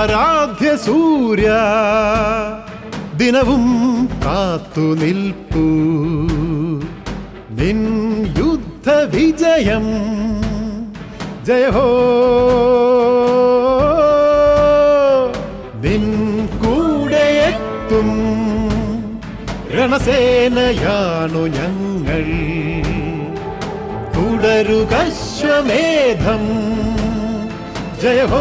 ആരാധ്യ സൂര്യ ദിനവും കാത്തു നിൽപ്പൂ നിൻ യുദ്ധ വിജയം ജയ ഹോ നിൻ കൂടെ എത്തും രണസേനയാണു ഞങ്ങൾ തുടരുക ശ്വമേധം ജയ ഹോ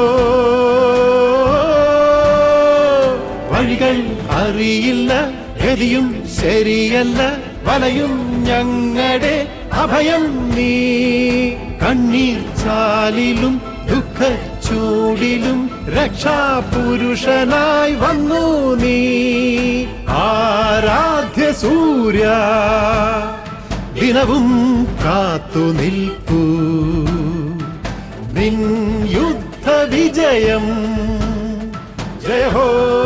വഴികൾ അറിയില്ല ഗതിയും ശരിയല്ല വലയും ഞങ്ങളുടെ അഭയം നീ കണ്ണീർ ചാലിലും ദുഃഖച്ചൂടിലും രക്ഷാപുരുഷനായി വന്നു നീ ആരാധ്യ സൂര്യ ദിനവും കാത്തു നിൽപ്പൂ നിൻ യുദ്ധ വിജയം ജയ ഹോ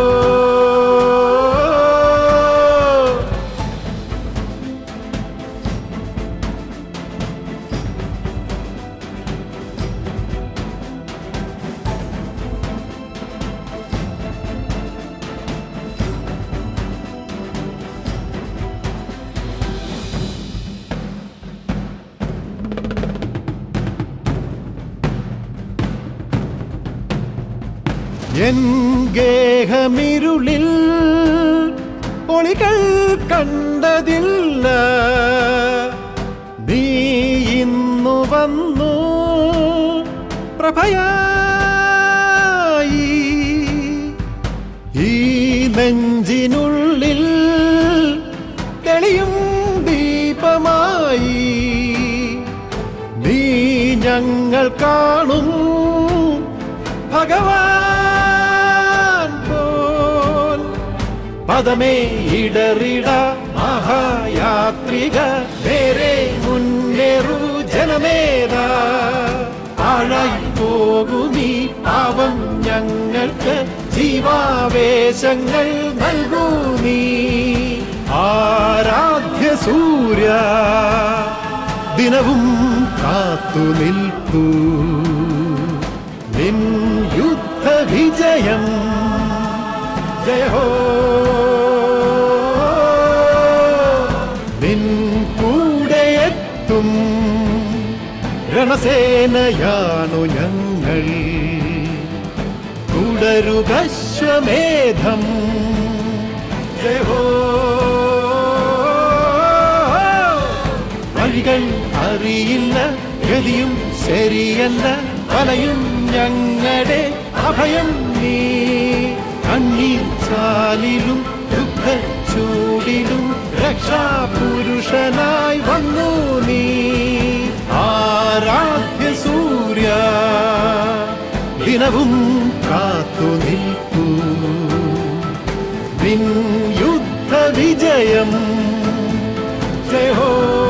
എൻ ഗേഹമിരുളിൽ ഒളികൾ കണ്ടതില്ല നീ ഇന്നു വന്നു പ്രഭയായി ഈ നെഞ്ചിനുള്ളിൽ തെളിയും ദീപമായി നീ ഞങ്ങൾ കാണും ഭഗവാൻ പോൽ പദമേ ഇടറിട മഹായാത്രിക നേരെ മുന്നേറു ജനമേതാ പാഴായി പോകുമീ പാവം ഞങ്ങൾക്ക് ജീവാവേശങ്ങൾ നൽകൂ നീ ആരാധ്യ സൂര്യ ദിനവും കാത്തു നിൽപ്പൂ നിൻ യുദ്ധ വിജയം ജയ ഹോ നിൻ കൂടെ എത്തും രണസേനയാണു ഞങ്ങൾ തുടരുക ശ്വമേധം ജയ ഹോ വഴികൾ അറിയില്ല ഗതിയും ശരിയല്ല വലയും ഞങ്ങളുടെ അഭയം നീ കണ്ണീർ ചാലിലും ദുഃഖച്ചൂടിലും രക്ഷാപുരുഷനായി വന്നു നീ ആരാധ്യ സൂര്യ ദിനവും കാത്തു നിൽപ്പൂ നിൻ യുദ്ധ വിജയം ജയ ഹോ